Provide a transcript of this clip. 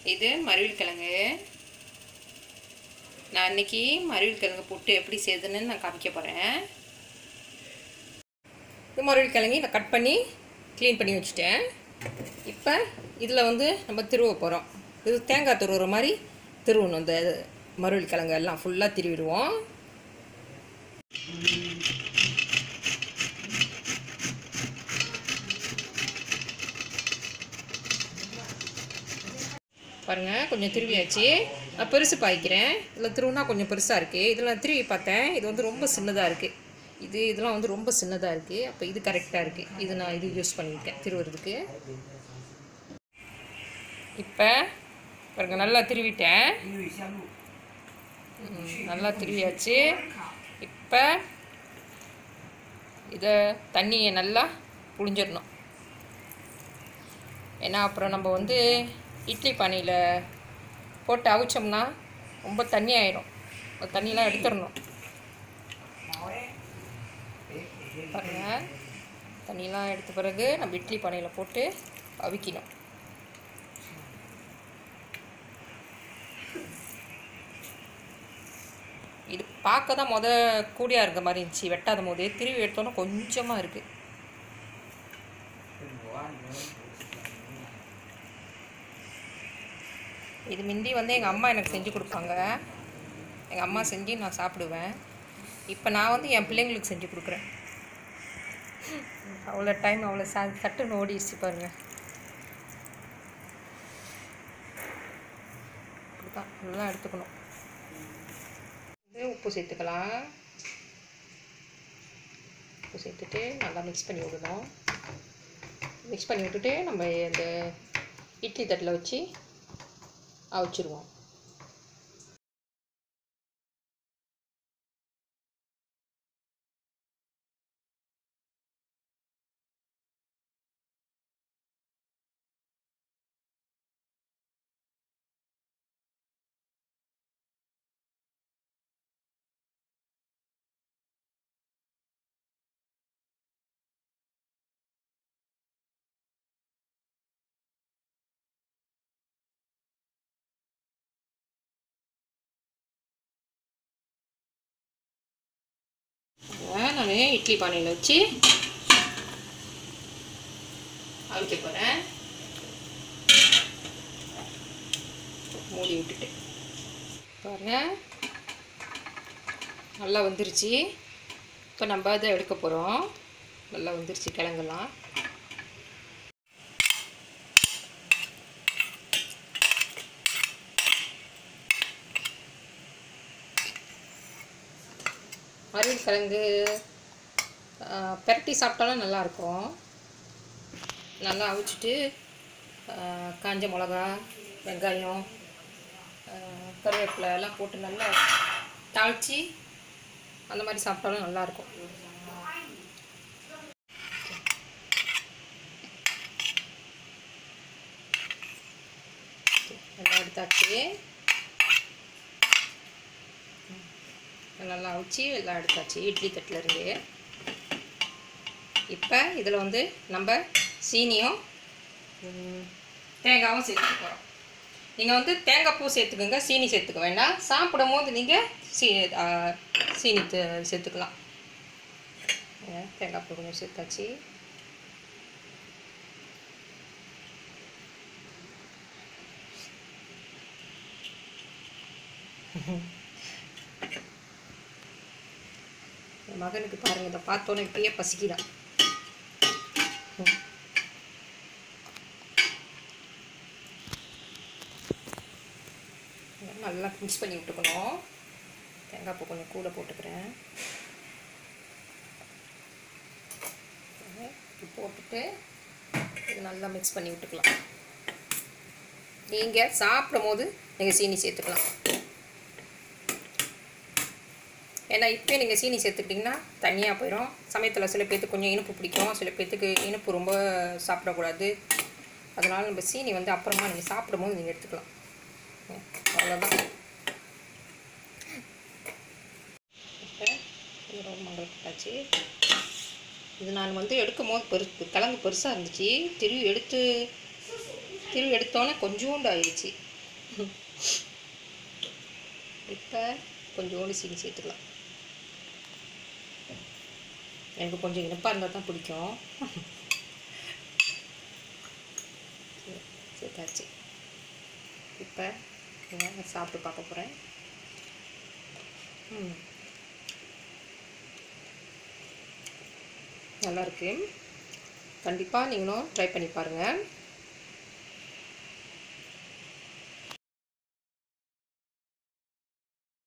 இது மருவில் கிழங்கு நான் இன்னைக்கு மருவில் கிழங்கு போட்டு எப்படி செய்யுதுன்னு நான் காமிக்க போகிறேன் இது மருவில் கிழங்கு நான் கட் பண்ணி க்ளீன் பண்ணி வச்சுட்டேன் இப்போ இதில் வந்து நம்ம திருவ போகிறோம் இது தேங்காய் துருவுற மாதிரி திருவணும் இந்த மருவில் கிழங்கு எல்லாம் ஃபுல்லாக திருவிடுவோம் பாருங்கள் கொஞ்சம் திருவியாச்சு நான் பெருசு பாய்க்கிறேன் இதில் திருவுனா கொஞ்சம் பெருசாக இருக்குது இதில் நான் திருவி பார்த்தேன் இது வந்து ரொம்ப சின்னதாக இருக்குது இது இதெல்லாம் வந்து ரொம்ப சின்னதாக இருக்குது அப்போ இது கரெக்டாக இருக்குது இது நான் இது யூஸ் பண்ணியிருக்கேன் திருவுறதுக்கு இப்போ பாருங்க நல்லா திருவிட்டேன் ம், நல்லா திருவியாச்சு இப்போ இதை தண்ணியை நல்லா புழிஞ்சிடணும் ஏன்னா அப்புறம் நம்ம வந்து இட்லி பானையில் போட்டு அவிச்சோம்னா ரொம்ப தண்ணி ஆயிடும் அந்த தண்ணியெலாம் எடுத்துடணும் பாருங்க தண்ணியெலாம் எடுத்த பிறகு நம்ம இட்லி பானையில் போட்டு அவிக்கணும் இது பார்க்க தான் முத கூடியாக இருக்க மாதிரி இருந்துச்சு வெட்டாத போதே திருவி எடுத்தோன்னே கொஞ்சமாக இருக்குது இது முந்தி வந்து எங்கள் அம்மா எனக்கு செஞ்சு கொடுப்பாங்க எங்கள் அம்மா செஞ்சு நான் சாப்பிடுவேன் இப்போ நான் வந்து என் பிள்ளைங்களுக்கு செஞ்சு கொடுக்குறேன் அவ்வளோ டைம் அவ்வளோ ச சட்டுன்னு ஓடிடுச்சு பாருங்க இப்படிதான் நல்லா எடுத்துக்கணும் இது உப்பு சேர்த்துக்கலாம் உப்பு சேர்த்துட்டு நல்லா மிக்ஸ் பண்ணி விடணும் மிக்ஸ் பண்ணி விட்டுட்டு நம்ம அந்த இட்லி தட்டில் வச்சு அவிச்சிருவோம் நான் இட்லி பானையில் வச்சு அவிக்க போகிறேன் மூடி விட்டுட்டு பாருங்க நல்லா வந்துருச்சு இப்போ நம்ம அதை எடுக்க போகிறோம் நல்லா வந்துருச்சு கிழங்கெல்லாம் மறுபடியும் கிழங்கு பெரட்டி சாப்பிட்டாலும் நல்லாயிருக்கும் நல்லா அவிச்சிட்டு ஆஹ், காஞ்ச மிளகா வெங்காயம் ஆஹ், கருவேப்பிலை எல்லாம் போட்டு நல்லா தாளித்து அந்த மாதிரி சாப்பிட்டாலும் நல்லாயிருக்கும் நல்லா எடுத்தாச்சு நல்லா அவிச்சு எல்லாம் எடுத்தாச்சு இட்லி தட்டில் இருந்து இப்போ இதில் வந்து நம்ம சீனியும் ம், தேங்காயும் சேர்த்துக்க போகிறோம் நீங்கள் வந்து தேங்காய் பூ சேர்த்துக்கோங்க சீனி சேர்த்துக்க வேண்டாம் சாப்பிடும் போது நீங்கள் சீ ஆ, சீனி தே- சேர்த்துக்கலாம் ஏ, தேங்காய் பூ கொஞ்சம் சேர்த்தாச்சு என் மகனுக்கு பாருங்க இதை பார்த்தோன்னே இப்பயே பசிக்குதான் ம். நல்லா மிக்ஸ் பண்ணி விட்டுக்கணும் தேங்காய் பூ கொஞ்சம் கூட போட்டுக்கிறேன் இப்படி போட்டுட்டு இது நல்லா மிக்ஸ் பண்ணி விட்டுக்கலாம் நீங்கள் சாப்பிடும் போது நீங்கள் சீனி சேர்த்துக்கலாம் ஏன்னா இப்போயே நீங்கள் சீனி சேர்த்துக்கிட்டிங்கன்னா தனியாக போயிடும் சமயத்தில் சில பேர்த்துக்கு கொஞ்சம் இனிப்பு பிடிக்கும் சில பேர்த்துக்கு இனிப்பு ரொம்ப சாப்பிடக்கூடாது அதனால் நம்ம சீனி வந்து அப்புறமா நீங்கள் சாப்பிடும் போது நீங்கள் எடுத்துக்கலாம் ம், அவ்வளோதான் இப்போ இது ரொம்ப மங்களுக்கு இது நான் வந்து எடுக்கும் போது பெரு கிழங்கு பெருசாக இருந்துச்சு திருவி எடுத்து திருவி எடுத்தோன்னே கொஞ்சோண்டு ஆயிடுச்சு இப்போ கொஞ்சோண்டு சீனி சேர்த்துக்கலாம் எனக்கு கொஞ்சம் இனிப்பாக இருந்தால் தான் பிடிக்கும் சரி, சேர்த்தாச்சு இப்போ நான் சாப்பிட்டு பார்க்க போகிறேன் ம் நல்லா இருக்கு கண்டிப்பாக நீங்களும் ட்ரை பண்ணி பாருங்கள்